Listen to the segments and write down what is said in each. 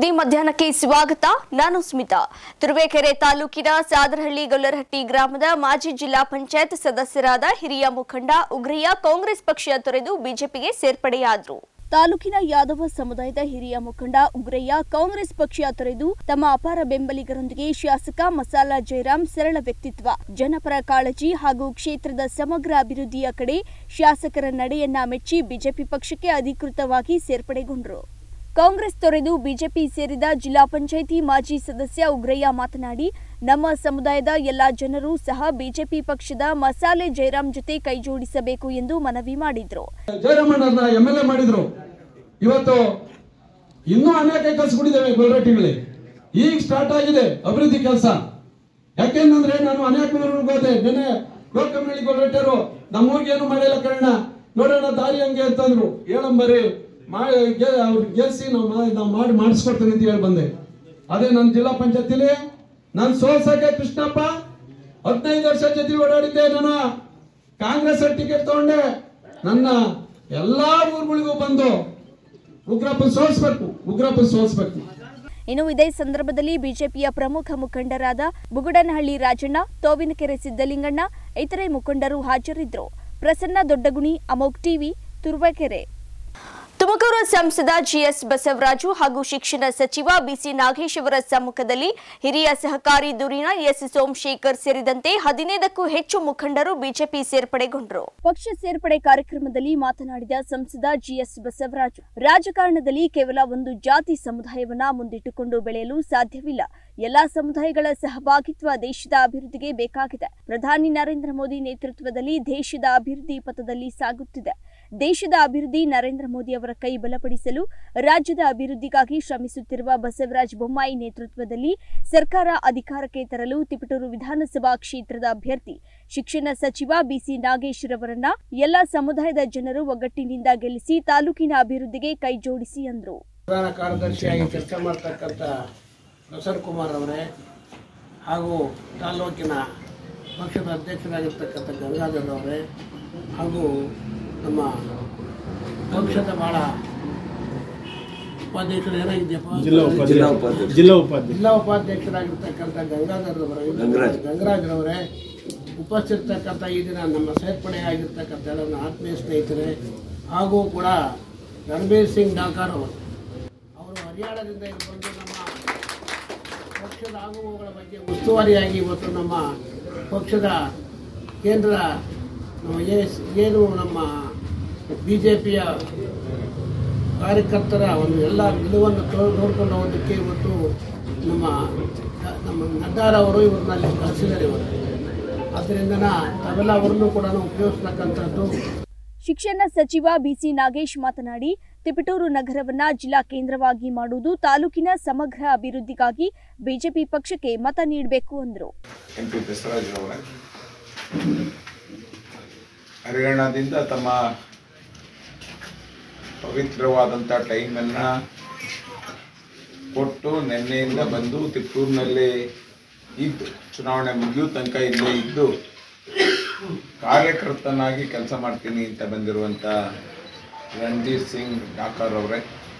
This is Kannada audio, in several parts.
ಸುದ್ದಿ ಮಧ್ಯಾಹ್ನಕ್ಕೆ ಸ್ವಾಗತ ನಾನು ಸ್ಮಿತಾ ತುರುವೇಕೆರೆ ತಾಲೂಕಿನ ಸಾದರಹಳ್ಳಿ ಗೊಲ್ಲರಹಟ್ಟಿ ಗ್ರಾಮದ ಮಾಜಿ ಜಿಲ್ಲಾ ಪಂಚಾಯತ್ ಸದಸ್ಯರಾದ ಹಿರಿಯ ಮುಖಂಡ ಉಗ್ರಯ್ಯ ಕಾಂಗ್ರೆಸ್ ಪಕ್ಷ ತೊರೆದು ಬಿಜೆಪಿಗೆ ಸೇರ್ಪಡೆಯಾದರು ತಾಲೂಕಿನ ಯಾದವ ಸಮುದಾಯದ ಹಿರಿಯ ಮುಖಂಡ ಉಗ್ರಯ್ಯ ಕಾಂಗ್ರೆಸ್ ಪಕ್ಷ ತೊರೆದು ತಮ್ಮ ಅಪಾರ ಬೆಂಬಲಿಗರೊಂದಿಗೆ ಶಾಸಕ ಮಸಾಲಾ ಜಯರಾಮ್ ಸರಳ ವ್ಯಕ್ತಿತ್ವ ಜನಪರ ಕಾಳಜಿ ಹಾಗೂ ಕ್ಷೇತ್ರದ ಸಮಗ್ರ ಅಭಿವೃದ್ಧಿಯ ಕಡೆ ಶಾಸಕರ ನಡೆಯನ್ನ ಮೆಚ್ಚಿ ಬಿಜೆಪಿ ಪಕ್ಷಕ್ಕೆ ಅಧಿಕೃತವಾಗಿ ಸೇರ್ಪಡೆಗೊಂಡರು ಕಾಂಗ್ರೆಸ್ ತೊರೆದು ಬಿಜೆಪಿ ಸೇರಿದ ಜಿಲ್ಲಾ ಪಂಚಾಯಿತಿ ಮಾಜಿ ಸದಸ್ಯ ಉಗ್ರಯ್ಯ ಮಾತನಾಡಿ ನಮ್ಮ ಸಮುದಾಯದ ಎಲ್ಲಾ ಜನರು ಸಹ ಬಿಜೆಪಿ ಪಕ್ಷದ ಮಸಾಲೆ ಜಯರಾಮ್ ಜೊತೆ ಕೈಜೋಡಿಸಬೇಕು ಎಂದು ಮನವಿ ಮಾಡಿದ್ರು ಜಯರಾಮಣ್ಣವ್ರನ್ನ ಎಂ ಎಲ್ ಎ ಮಾಡಿದ್ರು ಇವತ್ತು ಇನ್ನೂ ಅನೇಕ ಕೆಲಸಗಳಿದ್ದಾವೆ ಗೊಲ್ರಟ್ಟಿಗಳಲ್ಲಿ ಈಗ ಸ್ಟಾರ್ಟ್ ಆಗಿದೆ ಅಭಿವೃದ್ಧಿ ಕೆಲಸ ಯಾಕೆಂದ್ರೆ ನಾನು ಅನೇಕ ಊರುಗಳಿಗೆ ಹೋದೆ ನೆನೆ ಗೋಕಮ್ಮನಹಳ್ಳಿ ಗೊಲ್ರಟ್ಟರು ನಮ್ಮ ಊರಿಗೆ ಏನು ಮಾಡಿಲ್ಲ ಕಣ್ಣ ನೋಡೋಣ ದಾರಿ ಹಂಗೆ ಅಂತಂದ್ರು ಹೇಳಂಬರಿ ಮಾಡಿ ಅವ್ರು ಗೆಲ್ಸಿ ನಾವು ಮಾ- ನಾವು ಮಾಡಿ ಮಾಡಿಸ್ಕೊಡ್ತೀನಿ ಅಂತ ಹೇಳಿ ಬಂದೆ ಅದೇ ನನ್ನ ಜಿಲ್ಲಾ ಪಂಚಾಯತಿಲಿ ನಾನು ಸೋಲ್ಸಕ್ಕೆ ಕೃಷ್ಣಪ್ಪ ಹದಿನೈದು ವರ್ಷ ಜೊತೆ ಓಡಾಡಿದ್ದೆ ನಾನು ಕಾಂಗ್ರೆಸ್ ಟಿಕೆಟ್ ತಗೊಂಡೆ ನನ್ನ ಎಲ್ಲಾ ಊರುಗಳಿಗೂ ಬಂದು ಉಗ್ರಪ್ಪನ್ ಸೋಲ್ಸ್ಬೇಕು ಉಗ್ರಪ್ಪನ್ ಸೋಲ್ಸ್ಬೇಕು ಇನ್ನು ಇದೇ ಸಂದರ್ಭದಲ್ಲಿ ಬಿಜೆಪಿಯ ಪ್ರಮುಖ ಮುಖಂಡರಾದ ಬುಗುಡನಹಳ್ಳಿ ರಾಜಣ್ಣ ತೋವಿನಕೆರೆ ಸಿದ್ದಲಿಂಗಣ್ಣ ಇತರೆ ಮುಖಂಡರು ಹಾಜರಿದ್ದರು ಪ್ರಸನ್ನ ದೊಡ್ಡಗುಣಿ ಅಮೋಕ್ ಟಿವಿ ತುರುವೇಕೆರೆ ತುಮಕೂರು ಸಂಸದ ಜಿಎಸ್ ಬಸವರಾಜು ಹಾಗೂ ಶಿಕ್ಷಣ ಸಚಿವ ಬಿಸಿ ನಾಗೇಶ್ ಅವರ ಸಮ್ಮುಖದಲ್ಲಿ ಹಿರಿಯ ಸಹಕಾರಿ ಧುರೀಣ ಎಸ್ ಸೋಮಶೇಖರ್ ಸೇರಿದಂತೆ ಹದಿನೈದಕ್ಕೂ ಹೆಚ್ಚು ಮುಖಂಡರು ಬಿಜೆಪಿ ಸೇರ್ಪಡೆಗೊಂಡರು ಪಕ್ಷ ಸೇರ್ಪಡೆ ಕಾರ್ಯಕ್ರಮದಲ್ಲಿ ಮಾತನಾಡಿದ ಸಂಸದ ಜಿಎಸ್ ಬಸವರಾಜು ರಾಜಕಾರಣದಲ್ಲಿ ಕೇವಲ ಒಂದು ಜಾತಿ ಸಮುದಾಯವನ್ನ ಮುಂದಿಟ್ಟುಕೊಂಡು ಬೆಳೆಯಲು ಸಾಧ್ಯವಿಲ್ಲ ಎಲ್ಲಾ ಸಮುದಾಯಗಳ ಸಹಭಾಗಿತ್ವ ದೇಶದ ಅಭಿವೃದ್ಧಿಗೆ ಬೇಕಾಗಿದೆ ಪ್ರಧಾನಿ ನರೇಂದ್ರ ಮೋದಿ ನೇತೃತ್ವದಲ್ಲಿ ದೇಶದ ಅಭಿವೃದ್ಧಿ ಪಥದಲ್ಲಿ ಸಾಗುತ್ತಿದೆ ದೇಶದ ಅಭಿವೃದ್ಧಿ ನರೇಂದ್ರ ಮೋದಿ ಅವರ ಕೈ ಬಲಪಡಿಸಲು ರಾಜ್ಯದ ಅಭಿವೃದ್ಧಿಗಾಗಿ ಶ್ರಮಿಸುತ್ತಿರುವ ಬಸವರಾಜ ಬೊಮ್ಮಾಯಿ ನೇತೃತ್ವದಲ್ಲಿ ಸರ್ಕಾರ ಅಧಿಕಾರಕ್ಕೆ ತರಲು ತಿಪಟೂರು ವಿಧಾನಸಭಾ ಕ್ಷೇತ್ರದ ಅಭ್ಯರ್ಥಿ ಶಿಕ್ಷಣ ಸಚಿವ ಬಿಸಿ ನಾಗೇಶ್ ರವರನ್ನ ಎಲ್ಲ ಸಮುದಾಯದ ಜನರು ಒಗ್ಗಟ್ಟಿನಿಂದ ಗೆಲ್ಲಿಸಿ ತಾಲೂಕಿನ ಅಭಿವೃದ್ಧಿಗೆ ಕೈ ಜೋಡಿಸಿ ಅಂದರು ಪ್ರಧಾನ ಕಾರ್ಯದರ್ಶಿಯಾಗಿ ಕೆಲಸ ಮಾಡ್ತಕ್ಕಂಥ ಪ್ರಸನ್ನ ಕುಮಾರ್ ಅವರೇ ಹಾಗೂ ತಾಲೂಕಿನ ಪಕ್ಷದ ಅಧ್ಯಕ್ಷರಾಗಿರ್ತಕ್ಕಂಥ ಗಂಗಾಧರ್ ಅವರೇ ಹಾಗೂ ನಮ್ಮ ಪಕ್ಷದ ಭಾಳ ಉಪಾಧ್ಯಕ್ಷರು ಏನಾಗಿದೆಯಪ್ಪ ಜಿಲ್ಲಾ ಉಪಾಧ್ಯಕ್ಷ ಜಿಲ್ಲಾ ಉಪಾಧ್ಯಕ್ಷ ಜಿಲ್ಲಾ ಉಪಾಧ್ಯಕ್ಷರಾಗಿರ್ತಕ್ಕಂಥ ಗಂಗಾಧರ್ ಅವರೇ ಗಂಗರಾಜ್ರವರೇ ಉಪಸ್ಥಿರ್ತಕ್ಕಂಥ ಈ ದಿನ ನಮ್ಮ ಸೇರ್ಪಡೆ ಆಗಿರ್ತಕ್ಕಂಥ ಎಲ್ಲ ನನ್ನ ಆತ್ಮೀಯ ಸ್ನೇಹಿತರೆ ಹಾಗೂ ಕೂಡ ರಣಬೀರ್ ಸಿಂಗ್ ಡಾಕಾರ್ ಅವರು ಅವರು ಹರಿಯಾಣದಿಂದ ಇಲ್ಲಿ ಬಂದು ನಮ್ಮ ಪಕ್ಷದ ಆಗುವವುಗಳ ಬಗ್ಗೆ ಉಸ್ತುವಾರಿಯಾಗಿ ಇವತ್ತು ನಮ್ಮ ಪಕ್ಷದ ಕೇಂದ್ರ ನಮ್ಮ ಎಸ್ ಏನು ನಮ್ಮ ಬಿ ಜೆ ಪಿಯ ಕಾರ್ಯಕರ್ತರ ಒಂದು ಎಲ್ಲ ನಿಲುವನ್ನು ತೋ ನೋಡ್ಕೊಂಡು ಹೋಗೋದಕ್ಕೆ ಇವತ್ತು ನಮ್ಮ ನಮ್ಮ ನಡ್ಡಾರ್ ಅವರು ಇವ್ರನ್ನ ಕಳಿಸಿದ್ದಾರೆ ಇವತ್ತು ಆದ್ದರಿಂದ ನಾವೆಲ್ಲ ಅವರನ್ನು ಕೂಡ ಉಪಯೋಗಿಸ್ತಕ್ಕಂಥದ್ದು ಶಿಕ್ಷಣ ಸಚಿವ ಬಿಸಿ ನಾಗೇಶ್ ಮಾತನಾಡಿ ತಿಪಟೂರು ನಗರವನ್ನ ಜಿಲ್ಲಾ ಕೇಂದ್ರವಾಗಿ ಮಾಡುವುದು ತಾಲೂಕಿನ ಸಮಗ್ರ ಅಭಿವೃದ್ಧಿಗಾಗಿ ಬಿಜೆಪಿ ಪಕ್ಷಕ್ಕೆ ಮತ ನೀಡಬೇಕು ಎಂದರು ಎಂ ಪಿ ಬಸವರಾಜರವರ ಹರಿಯಾಣದಿಂದ ತಮ್ಮ ಪವಿತ್ರವಾದಂಥ ಟೈಮನ್ನು ಕೊಟ್ಟು ನಿನ್ನೆಯಿಂದ ಬಂದು ತಿಪ್ಪೂರಿನಲ್ಲಿ ಇದ್ದು ಚುನಾವಣೆ ಮುಗಿಯೋ ತನಕ ಇಲ್ಲೇ ಇದ್ದು ಕಾರ್ಯಕರ್ತನಾಗಿ ಕೆಲಸ ಮಾಡ್ತೀನಿ ಅಂತ ಬಂದಿರುವಂಥ ರಣಧೀರ್ ಸಿಂಗ್ ಡಾಕರ್ ಅವರೇ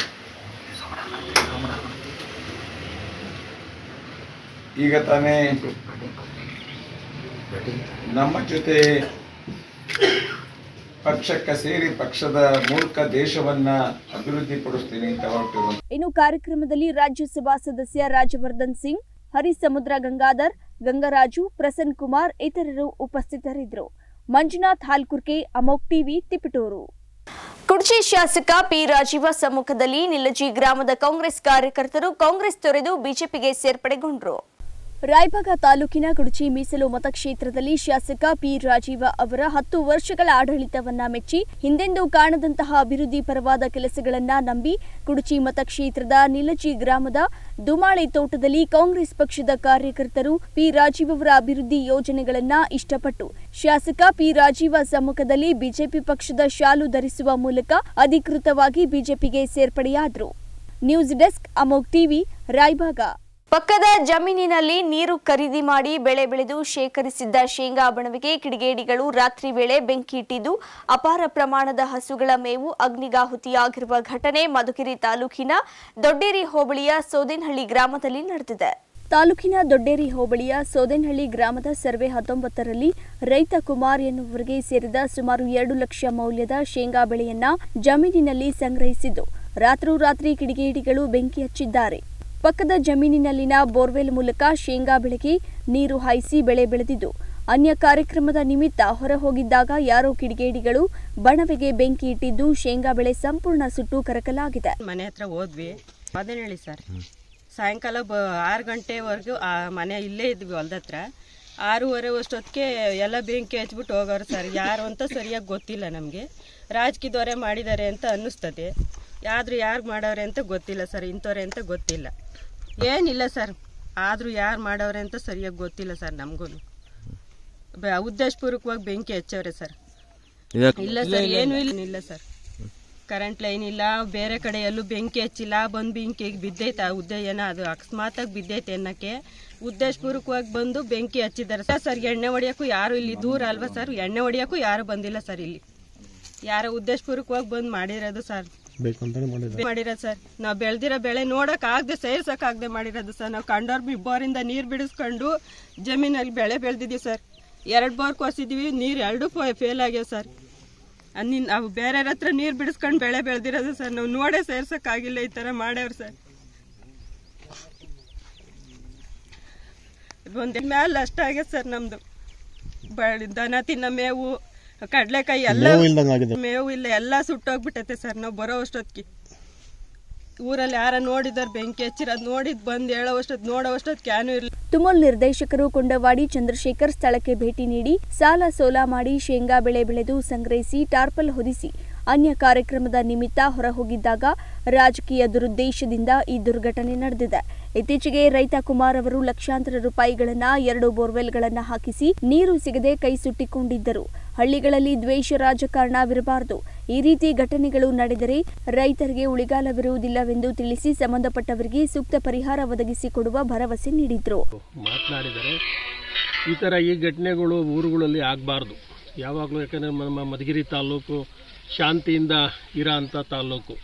ಈಗ ತಾನೇ ನಮ್ಮ ಜೊತೆ ಪಕ್ಷಕ್ಕೆ ಸೇರಿ ಪಕ್ಷದ ಮೂಲಕ ದೇಶವನ್ನ ಅಭಿವೃದ್ಧಿಪಡಿಸ್ತೀನಿ ಅಂತ ಹೊರಟಿರುವಂತ ಇನ್ನು ಕಾರ್ಯಕ್ರಮದಲ್ಲಿ ರಾಜ್ಯಸಭಾ ಸದಸ್ಯ ರಾಜವರ್ಧನ್ ಸಿಂಗ್ ಹರಿಸಮುದ್ರ ಗಂಗಾಧರ್ ಗಂಗರಾಜು ಪ್ರಸನ್ ಕುಮಾರ್ ಇತರರು ಉಪಸ್ಥಿತರಿದ್ದರು ಮಂಜುನಾಥ್ ಹಾಲ್ಕುರ್ಕೆ ಅಮೋಕ್ ಟಿವಿ ತಿಪಟೂರು ಕುಡ್ಚಿ ಶಾಸಕ ಪಿ ರಾಜೀವ ಸಮ್ಮುಖದಲ್ಲಿ ನಿಲಜಿ ಗ್ರಾಮದ ಕಾಂಗ್ರೆಸ್ ಕಾರ್ಯಕರ್ತರು ಕಾಂಗ್ರೆಸ್ ತೊರೆದು ಬಿಜೆಪಿಗೆ ಸೇರ್ಪಡೆಗೊಂಡರು ರಾಯಭಾಗ ತಾಲೂಕಿನ ಕುಡುಚಿ ಮೀಸಲು ಮತಕ್ಷೇತ್ರದಲ್ಲಿ ಶಾಸಕ ಪಿ ರಾಜೀವ ಅವರ ಹತ್ತು ವರ್ಷಗಳ ಆಡಳಿತವನ್ನ ಮೆಚ್ಚಿ ಹಿಂದೆಂದೂ ಕಾಣದಂತಹ ಅಭಿವೃದ್ಧಿ ಪರವಾದ ಕೆಲಸಗಳನ್ನ ನಂಬಿ ಕುಡುಚಿ ಮತಕ್ಷೇತ್ರದ ನಿಲಜಿ ಗ್ರಾಮದ ದುಮಾಳೆ ತೋಟದಲ್ಲಿ ಕಾಂಗ್ರೆಸ್ ಪಕ್ಷದ ಕಾರ್ಯಕರ್ತರು ಪಿ ರಾಜೀವ್ ಅವರ ಅಭಿವೃದ್ಧಿ ಯೋಜನೆಗಳನ್ನ ಇಷ್ಟಪಟ್ಟು ಶಾಸಕ ಪಿ ರಾಜೀವ ಸಮ್ಮುಖದಲ್ಲಿ ಬಿಜೆಪಿ ಪಕ್ಷದ ಶಾಲು ಧರಿಸುವ ಮೂಲಕ ಅಧಿಕೃತವಾಗಿ ಬಿಜೆಪಿಗೆ ಸೇರ್ಪಡೆಯಾದರು news desk Amogh TV Raybag ಪಕ್ಕದ ಜಮೀನಿನಲ್ಲಿ ನೀರು ಖರೀದಿ ಮಾಡಿ ಬೆಳೆ ಬೆಳೆದು ಶೇಖರಿಸಿದ್ದ ಶೇಂಗಾ ಬಣವೆಗೆ ಕಿಡಿಗೇಡಿಗಳು ರಾತ್ರಿ ವೇಳೆ ಬೆಂಕಿ ಇಟ್ಟಿದ್ದು ಅಪಾರ ಪ್ರಮಾಣದ ಹಸುಗಳ ಮೇವು ಅಗ್ನಿಗಾಹುತಿಯಾಗಿರುವ ಘಟನೆ ಮಧುಗಿರಿ ತಾಲೂಕಿನ ದೊಡ್ಡೇರಿ ಹೋಬಳಿಯ ಸೋದೇನಹಳ್ಳಿ ಗ್ರಾಮದಲ್ಲಿ ನಡೆದಿದೆ ತಾಲೂಕಿನ ದೊಡ್ಡೇರಿ ಹೋಬಳಿಯ ಸೋದೇನಹಳ್ಳಿ ಗ್ರಾಮದ ಸರ್ವೆ ಹತ್ತೊಂಬತ್ತರಲ್ಲಿ ರೈತ ಕುಮಾರ್ ಎನ್ನುವರಿಗೆ ಸೇರಿದ ಸುಮಾರು ಎರಡು ಲಕ್ಷ ಮೌಲ್ಯದ ಶೇಂಗಾ ಬೆಳೆಯನ್ನ ಜಮೀನಿನಲ್ಲಿ ಸಂಗ್ರಹಿಸಿದ್ದು ರಾತ್ರೋರಾತ್ರಿ ಕಿಡಿಗೇಡಿಗಳು ಬೆಂಕಿ ಹಚ್ಚಿದ್ದಾರೆ ಪಕ್ಕದ ಜಮೀನಿನಲ್ಲಿನ ಬೋರ್ವೆಲ್ ಮೂಲಕ ಶೇಂಗಾ ಬೆಳೆಗೆ ನೀರು ಹಾಯಿಸಿ ಬೆಳೆ ಬೆಳೆದಿದ್ದು ಅನ್ಯ ಕಾರ್ಯಕ್ರಮದ ನಿಮಿತ್ತ ಹೊರ ಹೋಗಿದ್ದಾಗ ಯಾರೋ ಕಿಡಿಗೇಡಿಗಳು ಬಣವೆಗೆ ಬೆಂಕಿ ಇಟ್ಟಿದ್ದು ಶೇಂಗಾ ಬೆಳೆ ಸಂಪೂರ್ಣ ಸುಟ್ಟು ಕರಕಲಾಗಿದೆ ಮನೆ ಹತ್ರ ಹೋದ್ವಿ ಅದೇನು ಹೇಳಿ ಸರ್ ಸಾಯಂಕಾಲ ಬ ಆರು ಗಂಟೆವರೆಗೂ ಆ ಮನೆ ಇಲ್ಲೇ ಇದ್ವಿ ಹೊಲ್ದ ಹತ್ರ ಆರೂವರೆ ಅಷ್ಟೊತ್ತಿಗೆ ಎಲ್ಲ ಬೆಂಕಿ ಹಚ್ಬಿಟ್ಟು ಹೋಗೋರು ಸರ್ ಯಾರು ಅಂತ ಸರಿಯಾಗಿ ಗೊತ್ತಿಲ್ಲ ನಮಗೆ ರಾಜಕೀಯದವರೇ ಮಾಡಿದ್ದಾರೆ ಅಂತ ಅನ್ನಿಸ್ತದೆ ಆದರೂ ಯಾರು ಮಾಡವ್ರೆ ಅಂತ ಗೊತ್ತಿಲ್ಲ ಸರ್ ಇಂಥವ್ರೆ ಅಂತ ಗೊತ್ತಿಲ್ಲ ಏನಿಲ್ಲ ಸರ್ ಆದರೂ ಯಾರು ಮಾಡವ್ರೆ ಅಂತ ಸರಿಯಾಗಿ ಗೊತ್ತಿಲ್ಲ ಸರ್ ನಮಗೂ ಉದ್ದೇಶಪೂರ್ವಕವಾಗಿ ಬೆಂಕಿ ಹಚ್ಚವ್ರೆ ಸರ್ ಇಲ್ಲ ಸರ್ ಏನು ಇಲ್ಲ ಇಲ್ಲ ಸರ್ ಕರೆಂಟ್ ಲೈನ್ ಇಲ್ಲ ಬೇರೆ ಕಡೆ ಎಲ್ಲೂ ಬೆಂಕಿ ಹಚ್ಚಿಲ್ಲ ಬಂದು ಬೆಂಕಿಗೆ ಬಿದ್ದೈತೆ ಆ ಉದ್ದೆ ಏನೋ ಅದು ಅಕಸ್ಮಾತಾಗಿ ಬಿದ್ದೈತೆ ಅನ್ನಕ್ಕೆ ಉದ್ದೇಶಪೂರ್ವಕವಾಗಿ ಬಂದು ಬೆಂಕಿ ಹಚ್ಚಿದ್ದಾರೆ ಸರ್ ಸರ್ ಎಣ್ಣೆ ಹೊಡಿಯೋಕ್ಕೂ ಯಾರು ಇಲ್ಲಿ ದೂರ ಅಲ್ವಾ ಸರ್ ಎಣ್ಣೆ ಹೊಡಿಯೋಕ್ಕೂ ಯಾರು ಬಂದಿಲ್ಲ ಸರ್ ಇಲ್ಲಿ ಯಾರೋ ಉದ್ದೇಶಪೂರ್ವಕವಾಗಿ ಬಂದು ಮಾಡಿರೋದು ಸರ್ ಮಾಡಿರೋದು ಸರ್ ನಾವು ಬೆಳೆದಿರೋ ಬೆಳೆ ನೋಡಕ್ ಆಗದೆ ಸೇರ್ಸಕ್ ಆಗದೆ ಮಾಡಿರೋದು ಸರ್ ನಾವು ಕಂಡೋರ್ ಬೋರಿಂದ ನೀರು ಬಿಡಿಸ್ಕೊಂಡು ಜಮೀನಲ್ಲಿ ಬೆಳೆ ಬೆಳೆದಿದ್ದೀವಿ ಸರ್ ಎರಡು ಬೋರ್ ಕೊಸಿದೀವಿ ನೀರು ಎರಡು ಫೇಲ್ ಆಗ್ಯಾವ ಸರ್ ಅನ್ನಿ ನಾವು ಬೇರೆ ಹತ್ರ ನೀರು ಬಿಡಿಸ್ಕೊಂಡು ಬೆಳೆ ಬೆಳೆದಿರೋದು ಸರ್ ನಾವು ನೋಡೇ ಸೇರ್ಸಕ್ಕಾಗಿಲ್ಲ ಈ ಥರ ಮಾಡ್ಯಾವ್ರು ಸರ್ ಒಂದು ಮೇಲೆ ಅಷ್ಟಾಗ್ಯದ ಸರ್ ನಮ್ದು ಬ- ದನ ತಿನ್ನ ಮೇವು ಕಡಲೆಕಾಯಿ ಎಲ್ಲ ಮೇವು ಇಲ್ಲ ಎಲ್ಲ ಸುಟ್ಟೋಗ್ಬಿಟ್ಟೈತೆ ಸರ್ ನಾವು ಬರೋ ಅಷ್ಟೊತ್ತಿಗೆ ಊರಲ್ಲಿ ಯಾರ ನೋಡಿದಾರೆ ಬೆಂಕಿ ಹಚ್ಚಿರೋದು ನೋಡಿದ್ ಬಂದು ಹೇಳೋ ಅಷ್ಟೊತ್ತು ನೋಡೋ ಅಷ್ಟೊತ್ತು ಕ್ಯಾನು ಇರಲಿಲ್ಲ ತುಮಲ್ ನಿರ್ದೇಶಕರು ಕೊಂಡವಾಡಿ ಚಂದ್ರಶೇಖರ್ ಸ್ಥಳಕ್ಕೆ ಭೇಟಿ ನೀಡಿ ಸಾಲ ಸೋಲ ಮಾಡಿ ಶೇಂಗಾ ಬೆಳೆ ಬೆಳೆದು ಸಂಗ್ರಹಿಸಿ ಟಾರ್ಪಲ್ ಹೊದಿಸಿ ಅನ್ಯ ಕಾರ್ಯಕ್ರಮದ ನಿಮಿತ್ತ ಹೊರಹೋಗಿದ್ದಾಗ ರಾಜಕೀಯ ದುರುದ್ದೇಶದಿಂದ ಈ ದುರ್ಘಟನೆ ನಡೆದಿದೆ ಇತ್ತೀಚೆಗೆ ರೈತ ಕುಮಾರ್ ಅವರು ಲಕ್ಷಾಂತರ ರೂಪಾಯಿಗಳನ್ನ ಎರಡು ಬೋರ್ವೆಲ್ಗಳನ್ನ ಹಾಕಿಸಿ ನೀರು ಸಿಗದೆ ಕೈ ಸುಟ್ಟಿಕೊಂಡಿದ್ದರು ಹಳ್ಳಿಗಳಲ್ಲಿ ದ್ವೇಷ ರಾಜಕಾರಣವಿರಬಾರದು ಈ ರೀತಿ ಘಟನೆಗಳು ನಡೆದರೆ ರೈತರಿಗೆ ಉಳಿಗಾಲವಿರುವುದಿಲ್ಲವೆಂದು ತಿಳಿಸಿ ಸಂಬಂಧಪಟ್ಟವರಿಗೆ ಸೂಕ್ತ ಪರಿಹಾರ ಒದಗಿಸಿಕೊಡುವ ಭರವಸೆ ನೀಡಿದ್ರು ಮಾತನಾಡಿದರೆ ಈ ಥರ ಈ ಘಟನೆಗಳು ಊರುಗಳಲ್ಲಿ ಆಗಬಾರ್ದು ಯಾವಾಗಲೂ ಯಾಕಂದರೆ ನಮ್ಮ ಮಧುಗಿರಿ ತಾಲೂಕು ಶಾಂತಿಯಿಂದ ಇರೋ ಅಂಥ ತಾಲೂಕು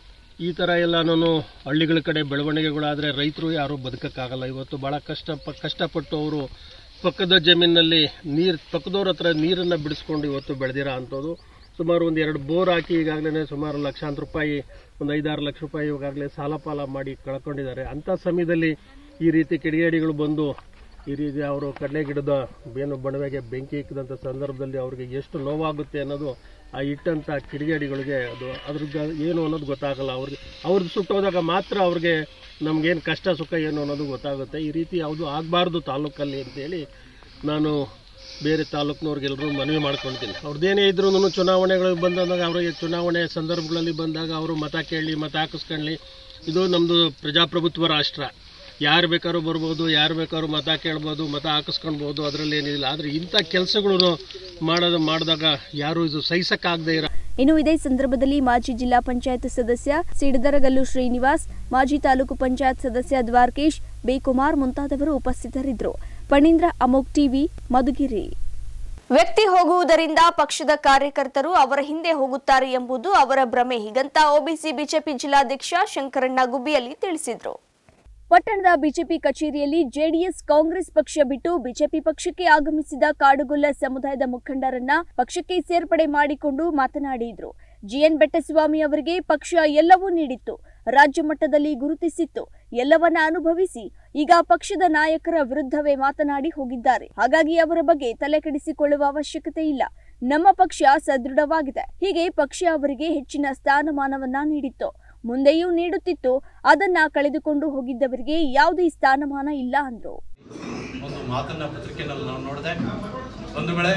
ಈ ಥರ ಎಲ್ಲನೂ ಹಳ್ಳಿಗಳ ಕಡೆ ಬೆಳವಣಿಗೆಗಳಾದರೆ ರೈತರು ಯಾರೂ ಬದುಕೋಕ್ಕಾಗಲ್ಲ ಇವತ್ತು ಭಾಳ ಕಷ್ಟ ಪ- ಕಷ್ಟಪಟ್ಟು ಅವರು ಪಕ್ಕದ ಜಮೀನಿನಲ್ಲಿ ನೀರು ಪಕ್ಕದವ್ರ ಹತ್ರ ನೀರನ್ನು ಬಿಡಿಸ್ಕೊಂಡು ಇವತ್ತು ಬೆಳೆದಿರೋ ಅಂಥದ್ದು ಸುಮಾರು ಒಂದು ಎರಡು ಬೋರ್ ಹಾಕಿ ಈಗಾಗಲೇ ಸುಮಾರು ಲಕ್ಷಾಂತರ ರೂಪಾಯಿ ಒಂದು ಐದಾರು ಲಕ್ಷ ರೂಪಾಯಿ ಈಗಾಗಲೇ ಸಾಲ ಪಾಲ ಮಾಡಿ ಕಳ್ಕೊಂಡಿದ್ದಾರೆ ಅಂಥ ಸಮಯದಲ್ಲಿ ಈ ರೀತಿ ಕಿಡಿಗೇಡಿಗಳು ಬಂದು ಈ ರೀತಿ ಅವರು ಕಡಲೆ ಗಿಡದ ಏನು ಬಣವೆಗೆ ಬೆಂಕಿ ಇಕ್ಕಿದಂಥ ಸಂದರ್ಭದಲ್ಲಿ ಅವರಿಗೆ ಎಷ್ಟು ನೋವಾಗುತ್ತೆ ಅನ್ನೋದು ಆ ಇಟ್ಟಂಥ ಕಿಡಿಗೇಡಿಗಳಿಗೆ ಅದು ಅದ್ರದ್ದು ಏನು ಅನ್ನೋದು ಗೊತ್ತಾಗಲ್ಲ ಅವ್ರಿಗೆ ಅವ್ರದ್ದು ಸುಟ್ಟೋದಾಗ ಮಾತ್ರ ಅವ್ರಿಗೆ ನಮಗೇನು ಕಷ್ಟ ಸುಖ ಏನು ಅನ್ನೋದು ಗೊತ್ತಾಗುತ್ತೆ ಈ ರೀತಿ ಯಾವುದು ಆಗಬಾರ್ದು ತಾಲೂಕಲ್ಲಿ ಅಂತೇಳಿ ನಾನು ಬೇರೆ ತಾಲೂಕಿನವ್ರಿಗೆಲ್ಲರೂ ಮನವಿ ಮಾಡ್ಕೊಳ್ತೀನಿ ಅವ್ರದ್ದೇನೇ ಇದ್ರೂ ಚುನಾವಣೆಗಳು ಬಂದಾಗ ಅವರಿಗೆ ಚುನಾವಣೆ ಸಂದರ್ಭಗಳಲ್ಲಿ ಬಂದಾಗ ಅವರು ಮತ ಕೇಳಿ ಮತ ಹಾಕಿಸ್ಕೊಳ್ಳಿ ಇದು ನಮ್ಮದು ಪ್ರಜಾಪ್ರಭುತ್ವ ರಾಷ್ಟ್ರ ಯಾರು ಬೇಕಾದ್ರೂ ಬರ್ಬೋದು ಯಾರು ಬೇಕಾದ್ರೂ ಮತ ಕೇಳ್ಬೋದು ಮತ ಹಾಕಿಸ್ಕೊಳ್ಬೋದು ಅದರಲ್ಲಿ ಏನಿಲ್ಲ ಆದರೆ ಇಂಥ ಕೆಲಸಗಳು ಮಾಡೋದು ಮಾಡಿದಾಗ ಯಾರು ಇದು ಸಹಿಸಕ್ಕಾಗದೇ ಇರೋ ಇನ್ನು ಇದೇ ಸಂದರ್ಭದಲ್ಲಿ ಮಾಜಿ ಜಿಲ್ಲಾ ಪಂಚಾಯತ್ ಸದಸ್ಯ ಸಿಡದರಗಲ್ಲು ಶ್ರೀನಿವಾಸ್ ಮಾಜಿ ತಾಲೂಕು ಪಂಚಾಯತ್ ಸದಸ್ಯ ದ್ವಾರಕೇಶ್ ಬೇಕುಮಾರ್ ಮುಂತಾದವರು ಉಪಸ್ಥಿತರಿದ್ದರು ಪಣೀಂದ್ರ ಅಮೋಕ್ ಟಿವಿ ಮಧುಗಿರಿ ವ್ಯಕ್ತಿ ಹೋಗುವುದರಿಂದ ಪಕ್ಷದ ಕಾರ್ಯಕರ್ತರು ಅವರ ಹಿಂದೆ ಹೋಗುತ್ತಾರೆ ಎಂಬುದು ಅವರ ಭ್ರಮೆ ಹೀಗಂತ ಒಬಿಸಿ ಬಿಜೆಪಿ ಜಿಲ್ಲಾಧ್ಯಕ್ಷ ಶಂಕರಣ್ಣ ಗುಬ್ಬಿಯಲ್ಲಿ ತಿಳಿಸಿದರು ಪಟ್ಟಣದ ಬಿಜೆಪಿ ಕಚೇರಿಯಲ್ಲಿ ಜೆಡಿಎಸ್ ಕಾಂಗ್ರೆಸ್ ಪಕ್ಷ ಬಿಟ್ಟು ಬಿಜೆಪಿ ಪಕ್ಷಕ್ಕೆ ಆಗಮಿಸಿದ ಕಾಡುಗೊಲ್ಲ ಸಮುದಾಯದ ಮುಖಂಡರನ್ನ ಪಕ್ಷಕ್ಕೆ ಸೇರ್ಪಡೆ ಮಾಡಿಕೊಂಡು ಮಾತನಾಡಿದ್ರು ಜಿಎನ್ ಬೆಟ್ಟಸ್ವಾಮಿ ಅವರಿಗೆ ಪಕ್ಷ ಎಲ್ಲವೂ ನೀಡಿತ್ತು ರಾಜ್ಯ ಮಟ್ಟದಲ್ಲಿ ಗುರುತಿಸಿತ್ತು ಎಲ್ಲವನ್ನ ಅನುಭವಿಸಿ ಈಗ ಪಕ್ಷದ ನಾಯಕರ ವಿರುದ್ಧವೇ ಮಾತನಾಡಿ ಹೋಗಿದ್ದಾರೆ ಹಾಗಾಗಿ ಅವರ ಬಗ್ಗೆ ತಲೆ ಕೆಡಿಸಿಕೊಳ್ಳುವ ಅವಶ್ಯಕತೆ ಇಲ್ಲ ನಮ್ಮ ಪಕ್ಷ ಸದೃಢವಾಗಿದೆ ಹೀಗೆ ಪಕ್ಷ ಅವರಿಗೆ ಹೆಚ್ಚಿನ ಸ್ಥಾನಮಾನವನ್ನ ನೀಡಿತ್ತು ಮುಂದೆಯೂ ನೀಡುತ್ತಿತ್ತು ಅದನ್ನ ಕಳೆದುಕೊಂಡು ಹೋಗಿದ್ದವರಿಗೆ ಯಾವುದೇ ಸ್ಥಾನಮಾನ ಇಲ್ಲ ಅಂದ್ರು ಒಂದು ಮಾತನ್ನ ಪತ್ರಿಕೆಯಲ್ಲಿ ನಾವು ನೋಡಿದೆ ಒಂದು ವೇಳೆ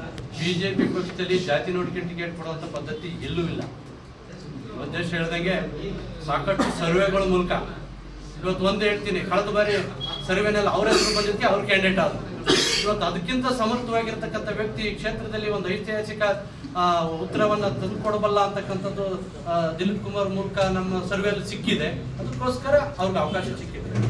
ಬಿಜೆಪಿ ಪಕ್ಷದಲ್ಲಿ ಜಾತಿ ನೋಡ್ಕೊಂಡು ಟಿಕೆಟ್ ಕೊಡುವಂಥ ಪದ್ಧತಿ ಎಲ್ಲೂ ಇಲ್ಲ ಉದ್ದೇಶ ಹೇಳ್ದಂಗೆ ಸಾಕಷ್ಟು ಸರ್ವೆಗಳ ಮೂಲಕ ಇವತ್ತು ಒಂದು ಹೇಳ್ತೀನಿ ಕಳೆದ ಬಾರಿ ಸರ್ವೆನಲ್ಲಿ ಅವ್ರ ಹೆಸರು ಬಂದಿದ್ದಕ್ಕೆ ಅವ್ರ ಕ್ಯಾಂಡಿಡೇಟ್ ಆದ್ರು ಇವತ್ತು ಅದಕ್ಕಿಂತ ಸಮರ್ಥವಾಗಿರ್ತಕ್ಕಂಥ ವ್ಯಕ್ತಿ ಈ ಕ್ಷೇತ್ರದಲ್ಲಿ ಒಂದು ಐತಿಹಾಸಿಕ ಆ, ಉತ್ತರವನ್ನ ತಂದುಕೊಡಬಲ್ಲ ಅಂತಕ್ಕಂಥದ್ದು ಆ, ದಿಲೀಪ್ ಕುಮಾರ್ ಮೂಲಕ ನಮ್ಮ ಸರ್ವೆಯಲ್ಲಿ ಸಿಕ್ಕಿದೆ ಅದಕ್ಕೋಸ್ಕರ ಅವ್ರಿಗೆ ಅವಕಾಶ ಸಿಕ್ಕಿದೆ ನನ್ನ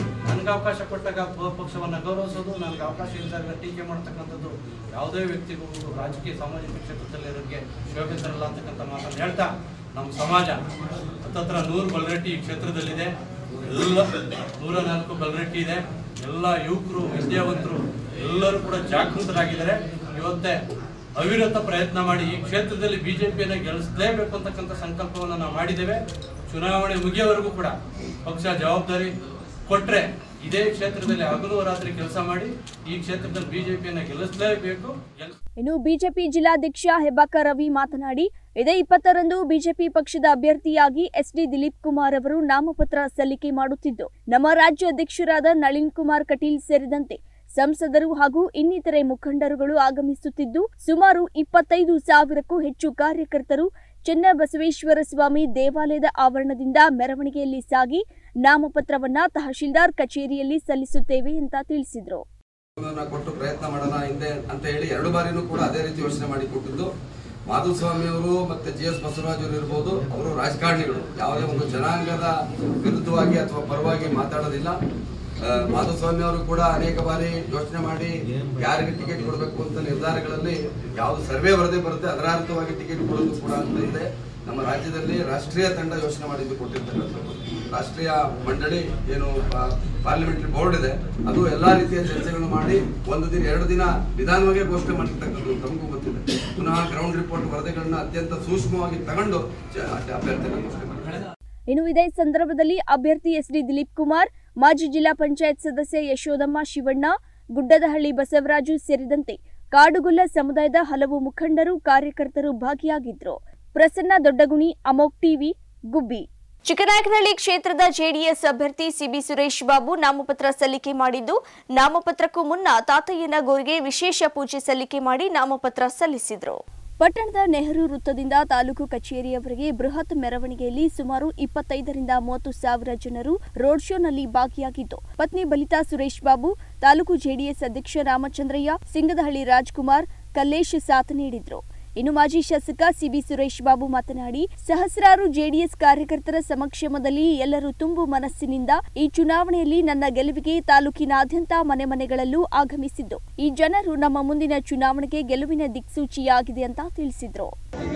ನನಗೆ ಅವಕಾಶ ಕೊಟ್ಟಾಗ ಪ- ಪಕ್ಷವನ್ನ ಗೌರವಿಸೋದು ನನಗೆ ಅವಕಾಶ ಇದ್ದಾಗ ಟೀಕೆ ಮಾಡ್ತಕ್ಕಂಥದ್ದು ಯಾವುದೇ ವ್ಯಕ್ತಿಗೂ ರಾಜಕೀಯ ಸಾಮಾಜಿಕ ಕ್ಷೇತ್ರದಲ್ಲಿರೋರಿಗೆ ಶೋಭೆ ತರಲ್ಲ ಅಂತಕ್ಕಂಥ ಮಾತನ್ನು ಹೇಳ್ತಾ ನಮ್ಮ ಸಮಾಜ ಹತ್ತತ್ರ ನೂರು ಬಲ್ರೆಟ್ಟಿ ಈ ಕ್ಷೇತ್ರದಲ್ಲಿದೆ ಎಲ್ಲ ನೂರ ನಾಲ್ಕು ಬಲ್ರೆಟ್ಟಿ ಇದೆ ಎಲ್ಲ ಯುವಕರು ವಿದ್ಯಾವಂತರು ಎಲ್ಲರೂ ಕೂಡ ಜಾಗೃತರಾಗಿದ್ದಾರೆ ಇವತ್ತೇ ಅವಿರತ ಪ್ರಯತ್ನ ಮಾಡಿ ಈ ಕ್ಷೇತ್ರದಲ್ಲಿ ಬಿಜೆಪಿಯನ್ನು ಗೆಲ್ಲಿಸಲೇಬೇಕು ಅಂತಕ್ಕಂಥ ಸಂಕಲ್ಪವನ್ನು ನಾವು ಮಾಡಿದ್ದೇವೆ ಚುನಾವಣೆ ಮುಗಿಯೋವರೆಗೂ ಕೂಡ ಪಕ್ಷ ಜವಾಬ್ದಾರಿ ಕೊಟ್ರೆ ಇದೇ ಕ್ಷೇತ್ರದಲ್ಲಿ ಹಗಲು ರಾತ್ರಿ ಕೆಲಸ ಮಾಡಿ ಈ ಕ್ಷೇತ್ರದಲ್ಲಿ ಬಿಜೆಪಿಯನ್ನು ಗೆಲ್ಲಿಸಲೇಬೇಕು ಗೆಲ್ ಇನ್ನು ಬಿಜೆಪಿ ಜಿಲ್ಲಾಧ್ಯಕ್ಷ ಹೆಬ್ಬಾಕ ರವಿ ಮಾತನಾಡಿ ಇದೇ ಇಪ್ಪತ್ತರಂದು ಬಿಜೆಪಿ ಪಕ್ಷದ ಅಭ್ಯರ್ಥಿಯಾಗಿ ಎಸ್ಡಿ ದಿಲೀಪ್ ಕುಮಾರ್ ಅವರು ನಾಮಪತ್ರ ಸಲ್ಲಿಕೆ ಮಾಡುತ್ತಿದ್ದು ನಮ್ಮ ರಾಜ್ಯ ಅಧ್ಯಕ್ಷರಾದ ನಳಿನ್ ಕುಮಾರ್ ಕಟೀಲ್ ಸೇರಿದಂತೆ ಸಂಸದರು ಹಾಗೂ ಇನ್ನಿತರೆ ಮುಖಂಡರುಗಳು ಆಗಮಿಸುತ್ತಿದ್ದು ಸುಮಾರು ಇಪ್ಪತ್ತೈದು ಸಾವಿರಕ್ಕೂ ಹೆಚ್ಚು ಕಾರ್ಯಕರ್ತರು ಚೆನ್ನಬಸವೇಶ್ವರ ಸ್ವಾಮಿ ದೇವಾಲಯದ ಆವರಣದಿಂದ ಮೆರವಣಿಗೆಯಲ್ಲಿ ಸಾಗಿ ನಾಮಪತ್ರವನ್ನ ತಹಶೀಲ್ದಾರ್ ಕಚೇರಿಯಲ್ಲಿ ಸಲ್ಲಿಸುತ್ತೇವೆ ಅಂತ ತಿಳಿಸಿದರು ಅನುದಾನ ಕೊಟ್ಟು ಪ್ರಯತ್ನ ಮಾಡೋಣ ಹಿಂದೆ ಅಂತ ಹೇಳಿ ಎರಡು ಬಾರಿನೂ ಕೂಡ ಅದೇ ರೀತಿ ಯೋಚನೆ ಮಾಡಿ ಕೊಟ್ಟಿದ್ದು ಮಾಧುಸ್ವಾಮಿ ಅವರು ಮತ್ತೆ ಜಿ ಎಸ್ ಬಸವರಾಜ್ ಅವರು ಇರ್ಬೋದು ಅವರು ರಾಜಕಾರಣಿಗಳು ಯಾವುದೇ ಒಂದು ಜನಾಂಗದ ವಿರುದ್ಧವಾಗಿ ಅಥವಾ ಪರವಾಗಿ ಮಾತಾಡೋದಿಲ್ಲ ಆ, ಮಾಧುಸ್ವಾಮಿ ಅವರು ಕೂಡ ಅನೇಕ ಬಾರಿ ಯೋಚನೆ ಮಾಡಿ ಯಾರಿಗೆ ಟಿಕೆಟ್ ಕೊಡಬೇಕು ಅಂತ ನಿರ್ಧಾರಗಳಲ್ಲಿ ಯಾವುದು ಸರ್ವೆ ವರದಿ ಬರುತ್ತೆ ಅದರಾರ್ಥವಾಗಿ ಟಿಕೆಟ್ ಕೊಡೋದು ಕೂಡ ಅಂತ ಇದೆ ನಮ್ಮ ರಾಜ್ಯದಲ್ಲಿ ರಾಷ್ಟ್ರೀಯ ತಂಡ ಯೋಚನೆ ಮಾಡಿದ್ದು ಕೊಟ್ಟಿರ್ತಕ್ಕಂಥದ್ದು ರಾಷ್ಟ್ರೀಯ ಮಂಡಳಿ ಏನು ಪಾರ್ಲಿಮೆಂಟರಿ ಬೋರ್ಡ್ ಇದೆ ಅದು ಎಲ್ಲಾ ರೀತಿಯ ಚರ್ಚೆಗಳನ್ನು ಮಾಡಿ ಒಂದು ದಿನ ಎರಡು ದಿನ ನಿಧಾನವಾಗಿ ಘೋಷಣೆ ಮಾಡಿರ್ತಕ್ಕಂಥದ್ದು ತಮಗೂ ಗೊತ್ತಿದೆ ಪುನಃ ಗ್ರೌಂಡ್ ರಿಪೋರ್ಟ್ ವರದಿಗಳನ್ನ ಅತ್ಯಂತ ಸೂಕ್ಷ್ಮವಾಗಿ ತಗೊಂಡು ಚ- ಅಭ್ಯರ್ಥಿಯನ್ನು ಘೋಷಣೆ ಮಾಡಿದ್ದಾರೆ ಇನ್ನು ಇದೇ ಸಂದರ್ಭದಲ್ಲಿ ಅಭ್ಯರ್ಥಿ ಎಸ್ಡಿ ದಿಲೀಪ್ ಕುಮಾರ್ ಮಾಜಿ ಜಿಲ್ಲಾ ಪಂಚಾಯತ್ ಸದಸ್ಯ ಯಶೋದಮ್ಮ ಶಿವಣ್ಣ ಗುಡ್ಡದಹಳ್ಳಿ ಬಸವರಾಜು ಸೇರಿದಂತೆ ಕಾಡುಗೊಲ್ಲ ಸಮುದಾಯದ ಹಲವು ಮುಖಂಡರು ಕಾರ್ಯಕರ್ತರು ಭಾಗಿಯಾಗಿದ್ರು ಪ್ರಸನ್ನ ದೊಡ್ಡಗುಣಿ ಅಮೋಕ್ ಟಿವಿ ಗುಬ್ಬಿ ಚಿಕ್ಕನಾಯಕನಹಳ್ಳಿ ಕ್ಷೇತ್ರದ ಜೆಡಿಎಸ್ ಅಭ್ಯರ್ಥಿ ಸಿಬಿ ಸುರೇಶ್ ಬಾಬು ನಾಮಪತ್ರ ಸಲ್ಲಿಕೆ ಮಾಡಿದ್ದು ನಾಮಪತ್ರಕ್ಕೂ ಮುನ್ನ ತಾತಯ್ಯನ ಗೋರಿಗೆ ವಿಶೇಷ ಪೂಜೆ ಸಲ್ಲಿಕೆ ಮಾಡಿ ನಾಮಪತ್ರ ಸಲ್ಲಿಸಿದರು ಪಟ್ಟಣದ ನೆಹರು ವೃತ್ತದಿಂದ ತಾಲೂಕು ಕಚೇರಿಯವರೆಗೆ ಬೃಹತ್ ಮೆರವಣಿಗೆಯಲ್ಲಿ ಸುಮಾರು ಇಪ್ಪತ್ತೈದರಿಂದ ಮೂವತ್ತು ಸಾವಿರ ಜನರು ರೋಡ್ ಶೋನಲ್ಲಿ ಭಾಗಿಯಾಗಿದ್ದು ಪತ್ನಿ ಬಲಿತಾ ಸುರೇಶ್ ಬಾಬು ತಾಲೂಕು ಜೆಡಿಎಸ್ ಅಧ್ಯಕ್ಷ ರಾಮಚಂದ್ರಯ್ಯ ಸಿಂಗದಹಳ್ಳಿ ರಾಜ್ಕುಮಾರ್ ಕಲ್ಲೇಶ್ ಸಾಥ್ ನೀಡಿದ್ರು ಇನ್ನು ಮಾಜಿ ಶಾಸಕ ಸಿಬಿ ಸುರೇಶ್ ಬಾಬು ಮಾತನಾಡಿ ಸಹಸ್ರಾರು ಜೆಡಿಎಸ್ ಕಾರ್ಯಕರ್ತರ ಸಮಕ್ಷಮದಲ್ಲಿ ಎಲ್ಲರೂ ತುಂಬು ಮನಸ್ಸಿನಿಂದ ಈ ಚುನಾವಣೆಯಲ್ಲಿ ನನ್ನ ಗೆಲುವಿಗೆ ತಾಲೂಕಿನಾದ್ಯಂತ ಮನೆ ಮನೆಗಳಲ್ಲೂ ಆಗಮಿಸಿದ್ದು ಈ ಜನರು ನಮ್ಮ ಮುಂದಿನ ಚುನಾವಣೆಗೆ ಗೆಲುವಿನ ದಿಕ್ಸೂಚಿಯಾಗಿದೆ ಅಂತ ತಿಳಿಸಿದ್ರು ಈಗ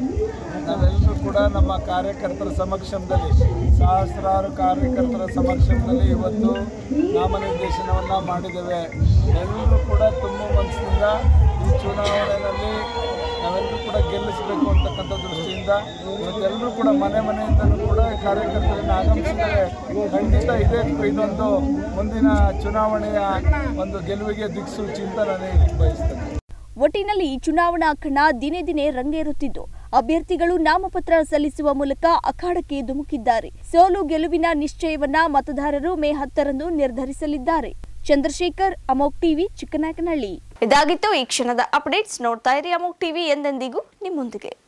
ನಾವೆಲ್ಲರೂ ಕೂಡ ನಮ್ಮ ಕಾರ್ಯಕರ್ತರ ಸಮಕ್ಷಮದಲ್ಲಿ ಸಹಸ್ರಾರು ಕಾರ್ಯಕರ್ತರ ಸಮಕ್ಷಮದಲ್ಲಿ ಇವತ್ತು ನಾಮನಿರ್ದೇಶನವನ್ನು ಮಾಡಿದ್ದೇವೆ ಎಲ್ಲರೂ ಕೂಡ ತುಂಬ ಮನಸ್ಸಿನಿಂದ ಈ ಚುನಾವಣೆಯಲ್ಲಿ ನಾವೆಲ್ಲರೂ ಕೂಡ ಗೆಲ್ಲಿಸಬೇಕು ಅಂತಕ್ಕಂಥ ದೃಷ್ಟಿಯಿಂದ ಇವತ್ತೆಲ್ಲರೂ ಕೂಡ ಮನೆ ಮನೆಯಿಂದಲೂ ಕೂಡ ಕಾರ್ಯಕರ್ತರನ್ನು ಆಗಮಿಸಿದರೆ ಖಂಡಿತ ಇದೇ ಇದೊಂದು ಮುಂದಿನ ಚುನಾವಣೆಯ ಒಂದು ಗೆಲುವಿಗೆ ದಿಕ್ಸೂಚಿ ಅಂತ ನಾನು ಹೇಳಲಿಕ್ಕೆ ಬಯಸ್ತೇನೆ ಒಟ್ಟಿನಲ್ಲಿ ಈ ಚುನಾವಣಾ ಕಣ ದಿನೇ ದಿನೇ ರಂಗೇರುತ್ತಿದ್ದು ಅಭ್ಯರ್ಥಿಗಳು ನಾಮಪತ್ರ ಸಲ್ಲಿಸುವ ಮೂಲಕ ಅಖಾಡಕ್ಕೆ ಧುಮುಕಿದ್ದಾರೆ ಸೋಲು ಗೆಲುವಿನ ನಿಶ್ಚಯವನ್ನ ಮತದಾರರು ಮೇ ಹತ್ತರಂದು ನಿರ್ಧರಿಸಲಿದ್ದಾರೆ ಚಂದ್ರಶೇಖರ್ ಅಮೋಕ್ ಟಿವಿ ಚಿಕ್ಕನಾಯಕನಹಳ್ಳಿ ಇದಾಗಿತ್ತು ಈ ಕ್ಷಣದ ಅಪ್ಡೇಟ್ಸ್ ನೋಡ್ತಾ ಇರಿ ಅಮೋಕ್ ಟಿವಿ ಎಂದೆಂದಿಗೂ ನಿಮ್ಮೊಂದಿಗೆ